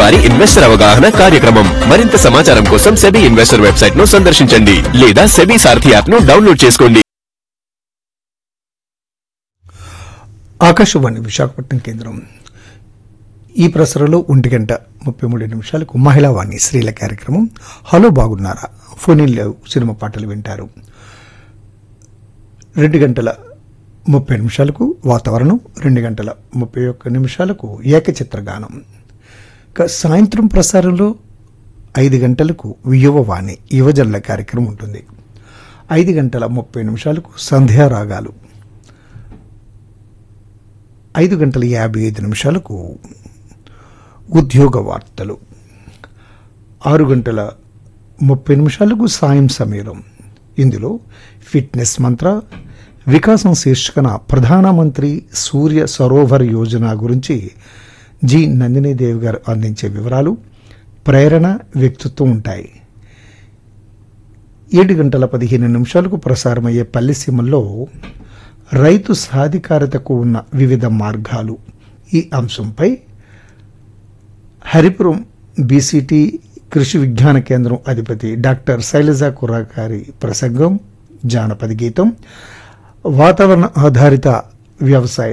వారి ఇన్వెస్టర్ అవగాహన కార్యక్రమం మరింత సమాచారం కోసం సెబీ ఇన్వెస్టర్ వెబ్సైట్ ను సందర్శించండి లేదా సెబీ సారథి యాప్ ను డౌన్లోడ్ చేసుకోండి ఆకాశవాణి విశాఖపట్నం కేంద్రం ఈ ప్రసరలో ఒంటి గంట ముప్పై మూడు నిమిషాలకు మహిళా వాణి స్త్రీల కార్యక్రమం హలో బాగున్నారా ఫోన్ ఇన్ లేవు సినిమా పాటలు వింటారు రెండు గంటల ముప్పై నిమిషాలకు వాతావరణం రెండు గంటల ముప్పై ఒక్క నిమిషాలకు ఏకచిత్ర గానం ఇక సాయంత్రం ప్రసారంలో ఐదు గంటలకు యువవాణి యువజనుల కార్యక్రమం ఉంటుంది ఐదు గంటల ముప్పై నిమిషాలకు సంధ్యారాగాలు ఐదు గంటల యాభై ఐదు నిమిషాలకు ఉద్యోగ వార్తలు ఆరు గంటల ముప్పై నిమిషాలకు సాయం సమీరం ఇందులో ఫిట్నెస్ మంత్ర వికాసం శీర్షికన ప్రధానమంత్రి సూర్య సరోవర్ యోజన గురించి జి నందినీదేవి గారు అందించే వివరాలు ప్రేరణ వ్యక్తిత్వం ఉంటాయి ఏడు గంటల పదిహేను నిమిషాలకు ప్రసారమయ్యే పల్లెసీమల్లో రైతు సాధికారతకు ఉన్న వివిధ మార్గాలు ఈ అంశంపై హరిపురం బీసీటీ కృషి విజ్ఞాన కేంద్రం అధిపతి డాక్టర్ శైలజ కుర్రాకారి ప్రసంగం జానపద గీతం వాతావరణ ఆధారిత వ్యవసాయ